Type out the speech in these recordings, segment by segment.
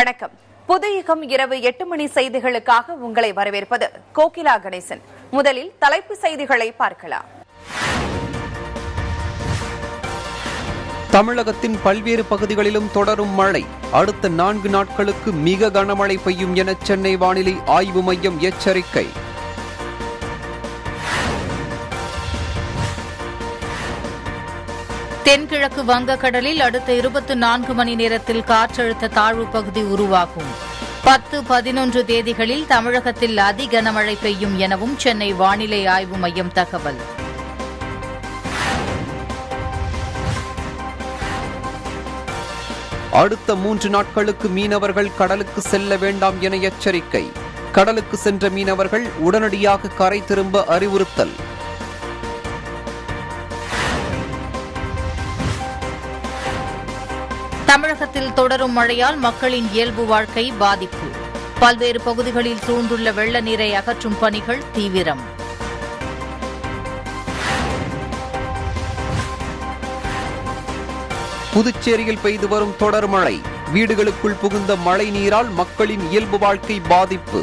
வணக்கம் புதுயுகம் இரவு எட்டு மணி செய்திகளுக்காக உங்களை வரவேற்பது கோகிலா கணேசன் முதலில் தலைப்பு செய்திகளை பார்க்கலாம் தமிழகத்தின் பல்வேறு பகுதிகளிலும் தொடரும் மழை அடுத்த நான்கு நாட்களுக்கு மிக கனமழை பெய்யும் என சென்னை வானிலை ஆய்வு மையம் எச்சரிக்கை தென்கிழக்கு வங்கக்கடலில் அடுத்த இருபத்தி நான்கு மணி நேரத்தில் காற்றழுத்த தாழ்வு பகுதி உருவாகும் பத்து பதினொன்று தேதிகளில் தமிழகத்தில் அதி கனமழை பெய்யும் எனவும் சென்னை வானிலை ஆய்வு மையம் தகவல் அடுத்த மூன்று நாட்களுக்கு மீனவர்கள் கடலுக்கு செல்ல வேண்டாம் என எச்சரிக்கை கடலுக்கு சென்ற மீனவர்கள் உடனடியாக கரை திரும்ப அறிவுறுத்தல் தமிழகத்தில் தொடரும் மழையால் மக்களின் இயல்பு வாழ்க்கை பாதிப்பு பல்வேறு பகுதிகளில் சூழ்ந்துள்ள வெள்ள நீரை அகற்றும் பணிகள் தீவிரம் புதுச்சேரியில் பெய்து வரும் தொடர் மழை வீடுகளுக்குள் புகுந்த மழை நீரால் மக்களின் இயல்பு வாழ்க்கை பாதிப்பு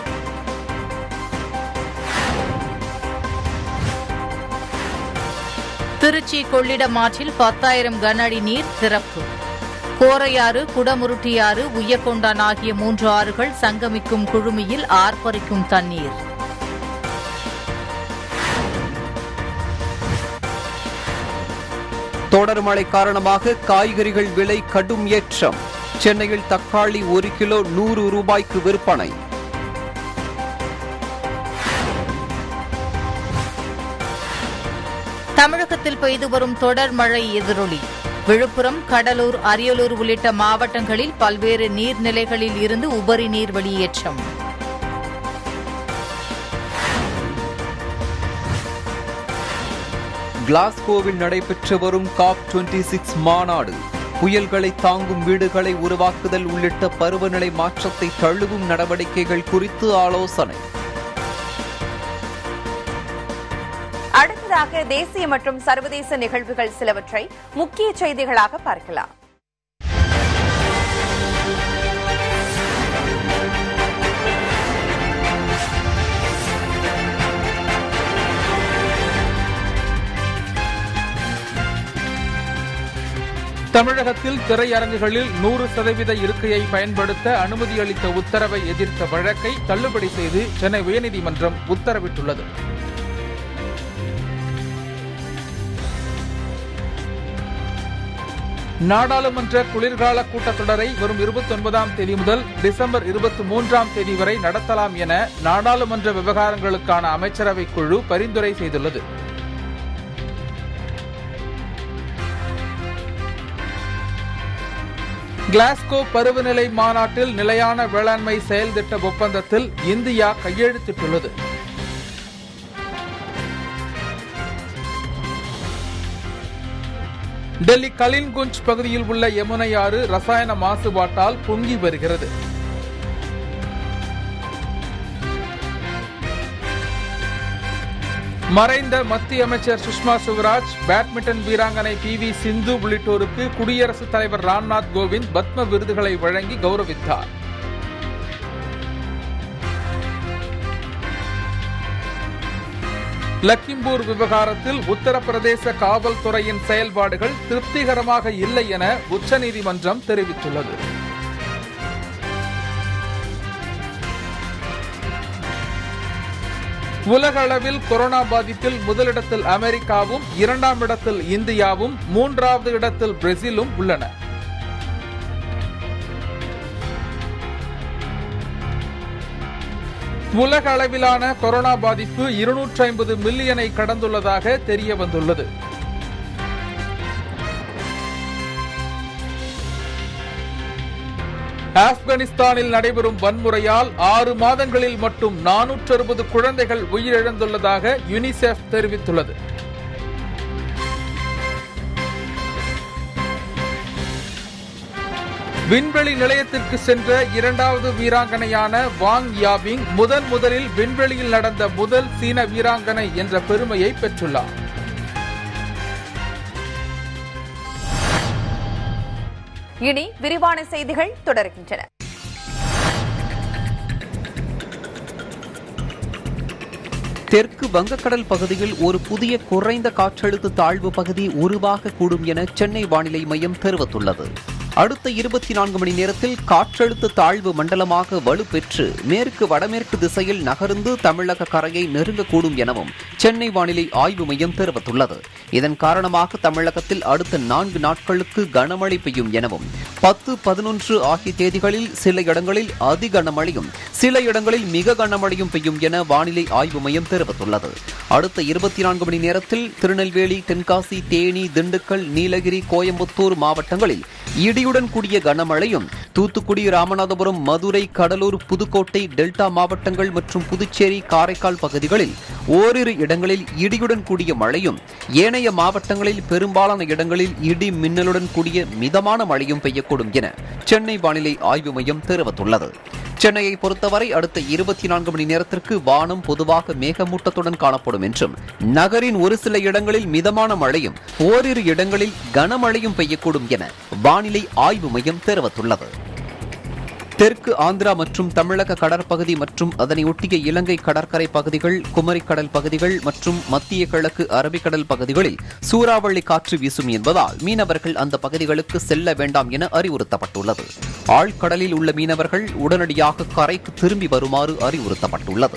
திருச்சி கொள்ளிடம் ஆற்றில் பத்தாயிரம் கன அடி நீர் திறப்பு கோரையாறு குடமுருட்டியாறு உய்யக்கொண்டான் ஆகிய மூன்று ஆறுகள் சங்கமிக்கும் குழுமியில் ஆர்ப்பரிக்கும் தண்ணீர் தொடர் மழை காரணமாக காய்கறிகள் விலை கடும் ஏற்றம் சென்னையில் தக்காளி ஒரு கிலோ நூறு ரூபாய்க்கு விற்பனை தமிழகத்தில் பெய்து வரும் தொடர் மழை எதிரொலி விழுப்புரம் கடலூர் அரியலூர் உள்ளிட்ட மாவட்டங்களில் பல்வேறு நீர்நிலைகளில் இருந்து உபரி நீர் வெளியேற்றம் கிளாஸ்கோவில் நடைபெற்று வரும் காப் 26 சிக்ஸ் மாநாடு புயல்களை தாங்கும் வீடுகளை உருவாக்குதல் உள்ளிட்ட பருவநிலை மாற்றத்தை தழுவும் நடவடிக்கைகள் குறித்து ஆலோசனை அடுத்ததாக தேசிய மற்றும் சர்வதேச நிகழ்வுகள் சிலவற்றை முக்கிய செய்திகளாக பார்க்கலாம் தமிழகத்தில் திரையரங்குகளில் நூறு சதவீத இருக்கையை பயன்படுத்த அனுமதி அளித்த உத்தரவை எதிர்த்த வழக்கை தள்ளுபடி செய்து சென்னை உயர்நீதிமன்றம் உத்தரவிட்டுள்ளது நாடாளுமன்ற குளிர்கால கூட்டத்தொடரை வரும் இருபத்தி ஒன்பதாம் தேதி முதல் டிசம்பர் இருபத்தி மூன்றாம் தேதி வரை நடத்தலாம் என நாடாளுமன்ற விவகாரங்களுக்கான அமைச்சரவை குழு பரிந்துரை செய்துள்ளது கிளாஸ்கோ பருவநிலை மாநாட்டில் நிலையான வேளாண்மை செயல் திட்ட ஒப்பந்தத்தில் இந்தியா கையெழுத்திட்டுள்ளது டெல்லி கலின்குஞ்ச் பகுதியில் உள்ள யமுனை ஆறு ரசாயன மாசுபாட்டால் பொங்கி வருகிறது மறைந்த மத்திய அமைச்சர் சுஷ்மா சுவராஜ் பேட்மிண்டன் வீராங்கனை பி வி சிந்து உள்ளிட்டோருக்கு குடியரசுத் தலைவர் ராம்நாத் கோவிந்த் பத்ம விருதுகளை வழங்கி கௌரவித்தார் லக்கிம்பூர் விவகாரத்தில் உத்தரப்பிரதேச காவல்துறையின் செயல்பாடுகள் திருப்திகரமாக இல்லை என உச்சநீதிமன்றம் தெரிவித்துள்ளது உலக அளவில் கொரோனா பாதிப்பில் முதலிடத்தில் அமெரிக்காவும் இரண்டாம் இடத்தில் இந்தியாவும் மூன்றாவது இடத்தில் பிரேசிலும் உள்ளன உலக அளவிலான கொரோனா பாதிப்பு இருநூற்றி ஐம்பது மில்லியனை கடந்துள்ளதாக தெரிய வந்துள்ளது ஆப்கானிஸ்தானில் நடைபெறும் வன்முறையால் ஆறு மாதங்களில் மட்டும் நானூற்று அறுபது குழந்தைகள் உயிரிழந்துள்ளதாக யுனிசெஃப் தெரிவித்துள்ளது விண்வெளி நிலையத்திற்கு சென்ற இரண்டாவது வீராங்கனையான வாங் யாபிங் முதன் முதலில் விண்வெளியில் நடந்த முதல் சீன வீராங்கனை என்ற பெருமையை பெற்றுள்ளார் இனி விரிவான செய்திகள் தொடர்கின்றன தெற்கு வங்கக்கடல் பகுதியில் ஒரு புதிய குறைந்த காற்றழுத்த தாழ்வு பகுதி உருவாகக்கூடும் என சென்னை வானிலை மையம் தெரிவித்துள்ளது அடுத்த இருபத்தி நான்கு மணி நேரத்தில் காற்றழுத்த தாழ்வு மண்டலமாக வலுப்பெற்று மேற்கு வடமேற்கு திசையில் நகர்ந்து தமிழக கரையை நெருங்கக்கூடும் எனவும் சென்னை வானிலை ஆய்வு மையம் தெரிவித்துள்ளது இதன் காரணமாக தமிழகத்தில் அடுத்த நான்கு நாட்களுக்கு கனமழை பெய்யும் எனவும் பத்து பதினொன்று ஆகிய தேதிகளில் சில இடங்களில் அதி கனமழையும் சில இடங்களில் மிக கனமழையும் பெய்யும் என வானிலை ஆய்வு மையம் தெரிவித்துள்ளது அடுத்த இருபத்தி நான்கு மணி நேரத்தில் திருநெல்வேலி தென்காசி தேனி திண்டுக்கல் நீலகிரி கோயம்புத்தூர் மாவட்டங்களில் இடியுடன் கூடிய கனமழையும் தூத்துக்குடி ராமநாதபுரம் மதுரை கடலூர் புதுக்கோட்டை டெல்டா மாவட்டங்கள் மற்றும் புதுச்சேரி காரைக்கால் பகுதிகளில் ஓரிரு இடங்களில் இடியுடன் கூடிய மழையும் ஏனைய மாவட்டங்களில் பெரும்பாலான இடங்களில் இடி மின்னலுடன் கூடிய மிதமான மழையும் பெய்யக்கூடும் என சென்னை வானிலை ஆய்வு மையம் தெரிவித்துள்ளது சென்னையை பொறுத்தவரை அடுத்த இருபத்தி நான்கு மணி நேரத்திற்கு வானம் பொதுவாக மேகமூட்டத்துடன் காணப்படும் என்றும் நகரின் ஒரு சில இடங்களில் மிதமான மழையும் ஓரிரு இடங்களில் கனமழையும் பெய்யக்கூடும் என வானிலை ஆய்வு மையம் தெரிவித்துள்ளது தெற்கு ஆந்திரா மற்றும் தமிழக கடற்பகுதி மற்றும் அதனை ஒட்டிய இலங்கை கடற்கரை பகுதிகள் குமரிக்கடல் பகுதிகள் மற்றும் மத்திய கிழக்கு அரபிக்கடல் பகுதிகளில் சூறாவளி காற்று வீசும் என்பதால் மீனவர்கள் அந்த பகுதிகளுக்கு செல்ல வேண்டாம் என அறிவுறுத்தப்பட்டுள்ளது ஆழ்கடலில் உள்ள மீனவர்கள் உடனடியாக கரைக்கு திரும்பி வருமாறு அறிவுறுத்தப்பட்டுள்ளது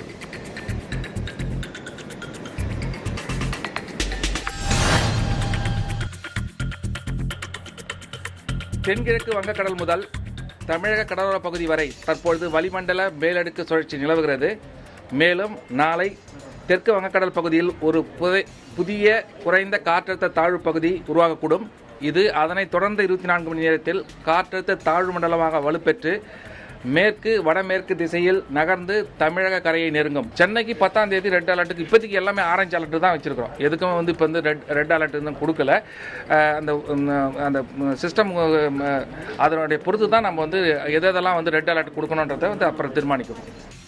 தென்கிழக்கு வங்கக்கடல் முதல் தமிழக கடலோர பகுதி வரை தற்பொழுது வளிமண்டல மேலடுக்கு சுழற்சி நிலவுகிறது மேலும் நாளை தெற்கு வங்கக்கடல் பகுதியில் ஒரு புதை- புதிய குறைந்த காற்றழுத்த தாழ்வு பகுதி உருவாகக்கூடும் இது அதனைத் தொடர்ந்து இருபத்தி நான்கு மணி நேரத்தில் காற்றழுத்த தாழ்வு மண்டலமாக வலுப்பெற்று மேற்கு வடமேற்கு திசையில் நகர்ந்து தமிழக கரையை நெருங்கும் சென்னைக்கு பத்தாம் தேதி ரெட் அலர்ட்டுக்கு இப்போதைக்கு எல்லாமே ஆரஞ்சு அலர்ட் தான் வச்சிருக்கிறோம் எதுக்கும் வந்து இப்போ வந்து ரெட் ரெட் அலர்ட் இன்னும் கொடுக்கல அஹ் அந்த உம், அந்த சிஸ்டம் அதனுடைய பொறுத்து தான் நம்ம வந்து எது எதெல்லாம் வந்து ரெட் அலர்ட் கொடுக்கணுன்றதை வந்து அப்புறம் தீர்மானிக்கணும்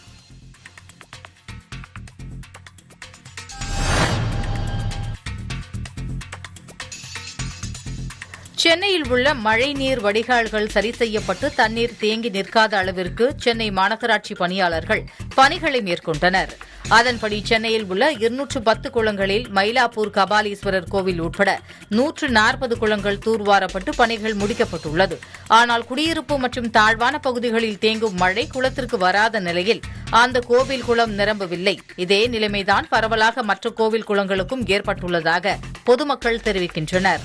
சென்னையில் உள்ள மழைநீர் வடிகால்கள் சரி செய்யப்பட்டு தண்ணீர் தேங்கி நிற்காத அளவிற்கு சென்னை மாநகராட்சி பணியாளர்கள் பணிகளை மேற்கொண்டனர் அதன்படி சென்னையில் உள்ள இருநூற்று பத்து குளங்களில் மயிலாப்பூர் கபாலீஸ்வரர் கோவில் உட்பட நூற்று நாற்பது குளங்கள் தூர்வாரப்பட்டு பணிகள் முடிக்கப்பட்டுள்ளது ஆனால் குடியிருப்பு மற்றும் தாழ்வான பகுதிகளில் தேங்கும் மழை குளத்திற்கு வராத நிலையில் அந்த கோவில் குளம் நிரம்பவில்லை இதே நிலைமைதான் பரவலாக மற்ற கோவில் குளங்களுக்கும் ஏற்பட்டுள்ளதாக பொதுமக்கள் தெரிவிக்கின்றனர்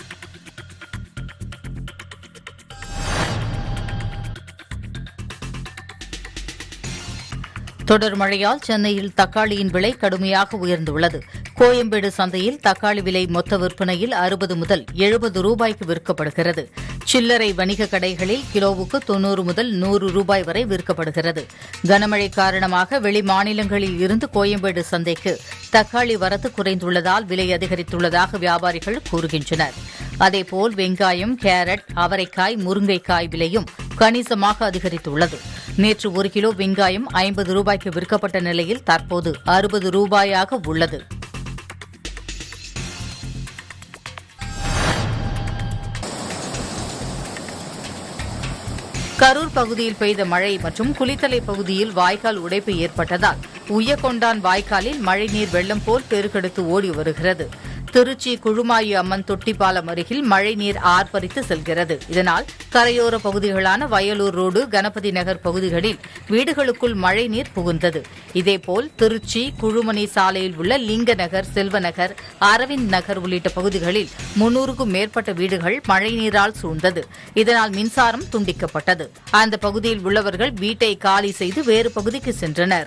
தொடர் மழையால் சென்னையில் தக்காளியின் விலை கடுமையாக உயர்ந்துள்ளது கோயம்பேடு சந்தையில் தக்காளி விலை மொத்த விற்பனையில் அறுபது முதல் எழுபது ரூபாய்க்கு விற்கப்படுகிறது சில்லறை வணிக கடைகளில் கிலோவுக்கு தொன்னூறு முதல் நூறு ரூபாய் வரை விற்கப்படுகிறது கனமழை காரணமாக வெளி மாநிலங்களில் இருந்து கோயம்பேடு சந்தைக்கு தக்காளி வரத்து குறைந்துள்ளதால் விலை அதிகரித்துள்ளதாக வியாபாரிகள் கூறுகின்றனர் அதேபோல் வெங்காயம் கேரட் அவரைக்காய் முருங்கைக்காய் விலையும் கணிசமாக அதிகரித்துள்ளது நேற்று ஒரு கிலோ வெங்காயம் ஐம்பது ரூபாய்க்கு விற்கப்பட்ட நிலையில் தற்போது அறுபது ரூபாயாக உள்ளது கரூர் பகுதியில் பெய்த மழை மற்றும் குளித்தலை பகுதியில் வாய்க்கால் உடைப்பு ஏற்பட்டதால் உய்யக்கொண்டான் வாய்க்காலில் மழைநீர் வெள்ளம் போல் பெருக்கெடுத்து ஓடி வருகிறது திருச்சி குழுமாயி அம்மன் தொட்டிப்பாலம் அருகில் மழைநீர் ஆர்ப்பரித்து செல்கிறது இதனால் கரையோர பகுதிகளான வயலூர் ரோடு கணபதி நகர் பகுதிகளில் வீடுகளுக்குள் மழைநீர் புகுந்தது இதேபோல் திருச்சி குழுமணி சாலையில் உள்ள லிங்க நகர் செல்வநகர் அரவிந்த் நகர் உள்ளிட்ட பகுதிகளில் முன்னூறுக்கும் மேற்பட்ட வீடுகள் மழைநீரால் சூழ்ந்தது இதனால் மின்சாரம் துண்டிக்கப்பட்டது அந்த பகுதியில் உள்ளவர்கள் வீட்டை காலி செய்து வேறு பகுதிக்கு சென்றனர்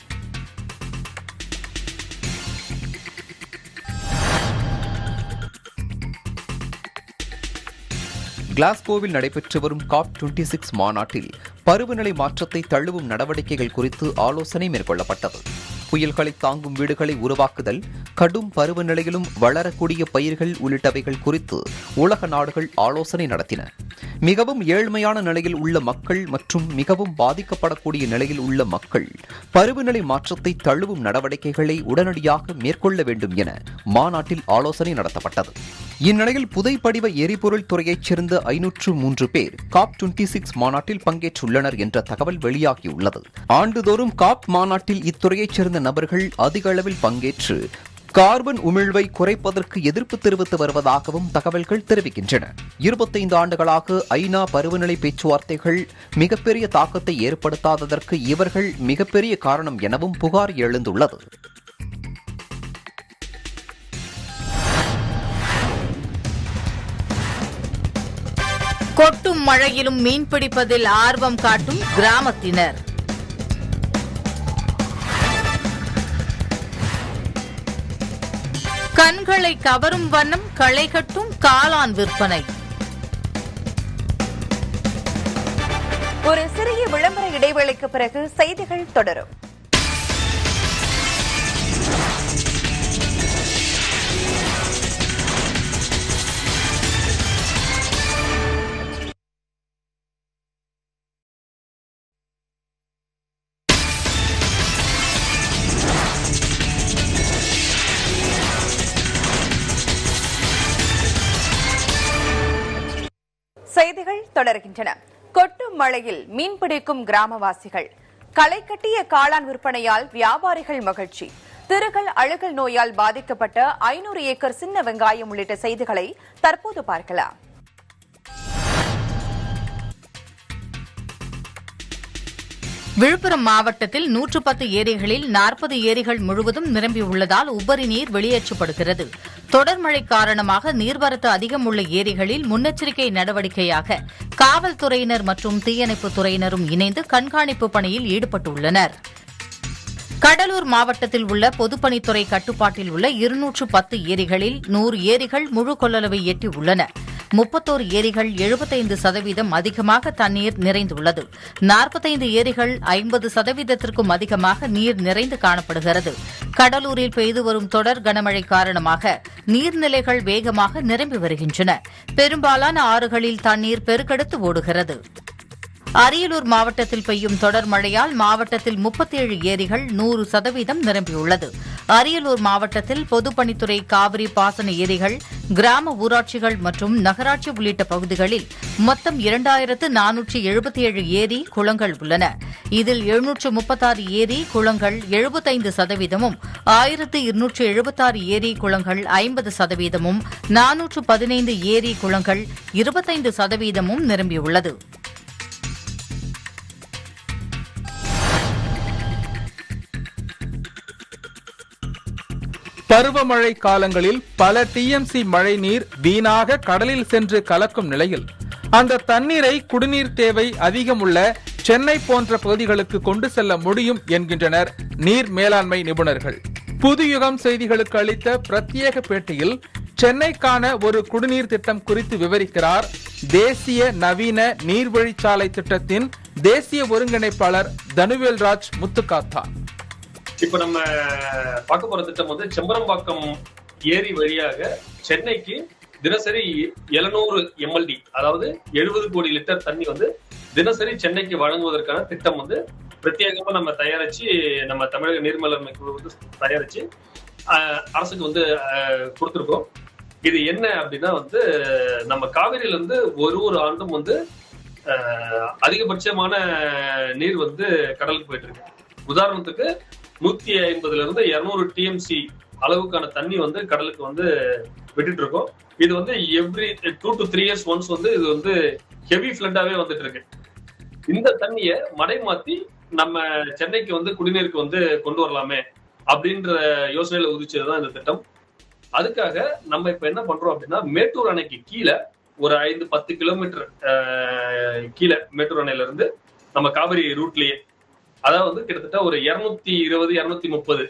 கிளாஸ்கோவில் நடைபெற்று வரும் காப் டுவெண்டி சிக்ஸ் மாநாட்டில் பருவநிலை மாற்றத்தை தழுவும் நடவடிக்கைகள் குறித்து ஆலோசனை மேற்கொள்ளப்பட்டது புயல்களை தாங்கும் வீடுகளை உருவாக்குதல் கடும் பருவநிலையிலும் வளரக்கூடிய பயிர்கள் உள்ளிட்டவைகள் குறித்து உலக நாடுகள் ஆலோசனை நடத்தின மிகவும் ஏழ்மையான நிலையில் உள்ள மக்கள் மற்றும் மிகவும் பாதிக்கப்படக்கூடிய நிலையில் உள்ள மக்கள் பருவநிலை மாற்றத்தை தழுவும் நடவடிக்கைகளை உடனடியாக மேற்கொள்ள வேண்டும் என மாநாட்டில் ஆலோசனை நடத்தப்பட்டது இந்நிலையில் புதைப்படிவ எரிபொருள் துறையைச் சேர்ந்த ஐநூற்று மூன்று பேர் காப் டுவெண்டி சிக்ஸ் மாநாட்டில் பங்கேற்றுள்ளனர் என்ற தகவல் வெளியாகியுள்ளது ஆண்டுதோறும் காப் மாநாட்டில் இத்துறையைச் சேர்ந்த நபர்கள் அதிக அளவில் பங்கேற்று கார்பன் உமிழ்வை குறைப்பதற்கு எதிர்ப்பு தெரிவித்து வருவதாகவும் தகவல்கள் தெரிவிக்கின்றன இருபத்தைந்து ஆண்டுகளாக ஐநா பருவநிலை பேச்சுவார்த்தைகள் மிகப்பெரிய தாக்கத்தை ஏற்படுத்தாததற்கு இவர்கள் மிகப்பெரிய காரணம் எனவும் புகார் எழுந்துள்ளது கொட்டும் மழையிலும் மீன்பிடிப்பதில் ஆர்வம் காட்டும் கிராமத்தினர் கண்களை கவரும் வண்ணம் களை கட்டும் காளான் விற்பனை ஒரு சிறிய விளம்பர இடைவேளைக்கு பிறகு செய்திகள் தொடரும் செய்திகள் தொடர்கின்றன கொட்டும் மழையில் மீன்பிடிக்கும் கிராமவாசிகள் களை கட்டிய காளான் விற்பனையால் வியாபாரிகள் மகிழ்ச்சி திருகள் அழுகல் நோயால் பாதிக்கப்பட்ட ஐநூறு ஏக்கர் சின்ன வெங்காயம் உள்ளிட்ட செய்திகளை தற்போது பார்க்கலாம் விழுப்புரம் மாவட்டத்தில் நூற்று பத்து ஏரிகளில் நாற்பது ஏரிகள் முழுவதும் நிரம்பியுள்ளதால் உபரி நீர் வெளியேற்றப்படுகிறது தொடர் மழை காரணமாக நீர்வரத்து அதிகம் உள்ள ஏரிகளில் முன்னெச்சரிக்கை நடவடிக்கையாக காவல்துறையினர் மற்றும் தீயணைப்புத் துறையினரும் இணைந்து கண்காணிப்பு பணியில் ஈடுபட்டுள்ளனர் கடலூர் மாவட்டத்தில் உள்ள பொதுப்பணித்துறை கட்டுப்பாட்டில் உள்ள இருநூற்று பத்து ஏரிகளில் நூறு ஏரிகள் முழு கொள்ளளவை எட்டி உள்ளன முப்பத்தோரு ஏரிகள் எழுபத்தைந்து சதவீதம் அதிகமாக தண்ணீர் நிறைந்துள்ளது நாற்பத்தைந்து ஏரிகள் ஐம்பது சதவீதத்திற்கும் அதிகமாக நீர் நிறைந்து காணப்படுகிறது கடலூரில் பெய்து வரும் தொடர் கனமழை காரணமாக நீர்நிலைகள் வேகமாக நிரம்பி வருகின்றன பெரும்பாலான ஆறுகளில் தண்ணீர் பெருக்கெடுத்து ஓடுகிறது அரியலூர் மாவட்டத்தில் பெய்யும் தொடர் மழையால் மாவட்டத்தில் முப்பத்தேழு ஏரிகள் நூறு சதவீதம் நிரம்பியுள்ளது அரியலூர் மாவட்டத்தில் பொதுப்பணித்துறை காவிரி பாசன ஏரிகள் கிராம ஊராட்சிகள் மற்றும் நகராட்சி உள்ளிட்ட பகுதிகளில் மொத்தம் இரண்டாயிரத்து நானூற்றி எழுபத்தி ஏழு ஏரி குளங்கள் உள்ளன இதில் எழுநூற்று முப்பத்தாறு ஏரி குளங்கள் எழுபத்தைந்து சதவீதமும் ஆயிரத்து இருநூற்று எழுபத்தாறு ஏரி குளங்கள் ஐம்பது சதவீதமும் நானூற்று பதினைந்து ஏரி குளங்கள் இருபத்தைந்து சதவீதமும் நிரம்பியுள்ளது பருவமழை காலங்களில் பல டிஎம்சி மழை நீர் வீணாக கடலில் சென்று கலக்கும் நிலையில் அந்த தண்ணீரை குடிநீர் தேவை அதிகம் உள்ள சென்னை போன்ற பகுதிகளுக்கு கொண்டு செல்ல முடியும் என்கின்றனர் நீர் மேலாண்மை நிபுணர்கள் புதுயுகம் செய்திகளுக்கு அளித்த பிரத்யேக பேட்டியில் சென்னைக்கான ஒரு குடிநீர் திட்டம் குறித்து விவரிக்கிறார் தேசிய நவீன நீர்வழிச்சாலை திட்டத்தின் தேசிய ஒருங்கிணைப்பாளர் தனுவேல்ராஜ் முத்துக்காத்தா இப்ப நம்ம பார்க்க போற திட்டம் வந்து செம்பரம்பாக்கம் ஏரி வழியாக சென்னைக்கு தினசரி எழுநூறு எம்எல்டி அதாவது எழுபது கோடி லிட்டர் தண்ணி வந்து தினசரி சென்னைக்கு வழங்குவதற்கான திட்டம் வந்து பிரத்யேகமா நம்ம தயாரிச்சு நம்ம தமிழக நீர்மேலாண்மை குழு வந்து தயாரிச்சு ஆஹ், அரசுக்கு வந்து ஆஹ், கொடுத்திருக்கோம் இது என்ன அப்படின்னா வந்து நம்ம காவிரியில இருந்து ஒரு ஒரு ஆண்டும் வந்து ஆஹ், அதிகபட்சமான நீர் வந்து கடலுக்கு போயிட்டு இருக்கு உதாரணத்துக்கு நூத்தி ஐம்பதுல இருந்து இருநூறு டிஎம்சி அளவுக்கான தண்ணி வந்து கடலுக்கு வந்து விட்டுட்டு இருக்கோம் இது வந்து every two to three years once வந்து இது வந்து ஹெவி ஃபிளட்டாவே வந்துட்டு இருக்கு இந்த தண்ணியை மடை மாத்தி நம்ம சென்னைக்கு வந்து குடிநீருக்கு வந்து கொண்டு வரலாமே அப்படின்ற யோசனையில உதிச்சதுதான் இந்த திட்டம் அதுக்காக நம்ம இப்ப என்ன பண்றோம் அப்படின்னா மேட்டூர் அணைக்கு கீழே ஒரு ஐந்து பத்து கிலோமீட்டர் அஹ், கீழே மேட்டூர் அணையில இருந்து நம்ம காவிரி ரூட்லயே அதாவது வந்து கிட்டத்தட்ட ஒரு இருநூத்தி இருபது இருநூத்தி முப்பது